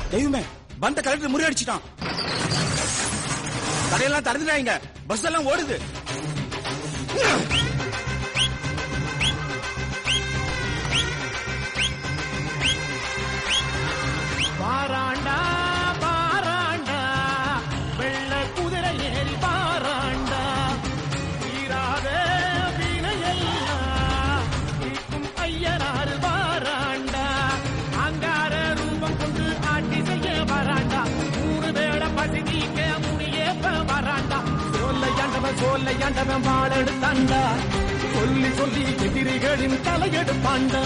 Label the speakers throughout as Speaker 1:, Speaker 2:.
Speaker 1: தெய்வமே பந்த கலெக்டர் முறியடிச்சிட்டான் கடையெல்லாம் திறந்துட்டாங்க பஸ் எல்லாம் ஓடுது
Speaker 2: பாராண்டா பாராண்டா வெள்ள குதிரை ஏறி பாராண்டா தீராத வினையெல்லாம் தீர்க்கும் ஐயனாறு பாராண்டா அங்கார ரூபம் கொண்டு ஆட்சி செய்ய வராண்டா மூணு வேட பசி நீக்க முனியேப்ப வராண்டா சொல்லையாண்டவன் சொல்லையாண்டவன் வாழெடுத்தாண்டா சொல்லி சொல்லி எதிரிகளின் தலையெடுப்பாண்டா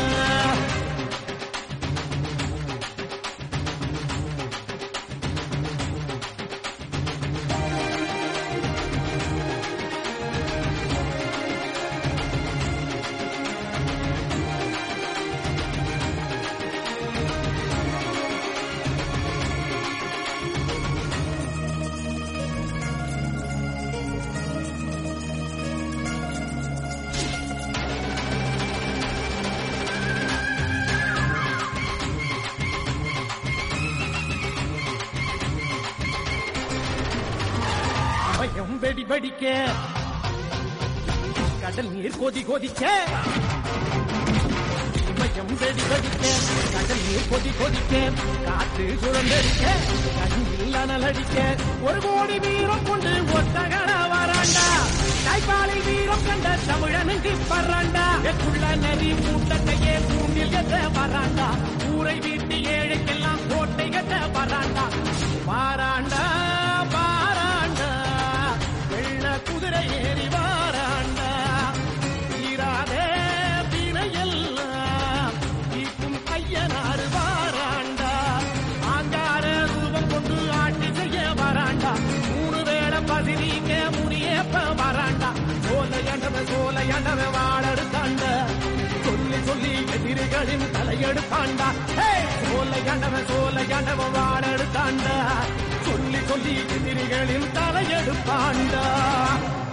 Speaker 2: பயம் வெடி வெடிக்க கடல் நீர் கொதி கொதிக்க பயம் வெடி வெடிக்க கடல் நீர் கொதி கொதிக்க காற்று சுழந்தடிக்க கண்ணில் அனல் அடிக்க ஒரு கோடி வீரம் கொண்டு ஒத்தகர வராண்டா தாய்ப்பாலில் வீரம் கண்ட தமிழனுக்கு பறாண்டா எக்குள்ள நரி கூட்டத்தையே கூண்டில் எத்த வராண்டா ஊரை வீட்டு ஏழைக்கெல்லாம் கோட்டை கட்ட வராண்டா பாராண்டா பாராண்டா வெள்ள குதிரை ஏறி வாராண்டா தீராதே வினையெல்லாம் தீர்க்கும் ஐயனாறு வாராண்டா ஆங்கார ரூபம் கொண்டு ஆட்சி செய்ய வராண்டா மூணு வேளை பசி நீங்க முனியப்ப வராண்டா சோலையாண்டவன் சோலையாண்டவன் வாழெடுத்தாண்டா சொல்லி சொல்லி எதிரிகளின் தலையெடுப்பாண்டா ஹே! சோலையாண்டவன் சோலையாண்டவன் வாழெடுத்தாண்டா சொல்லி சொல்லி எதிரிகளின் தலையெடுப்பாண்டா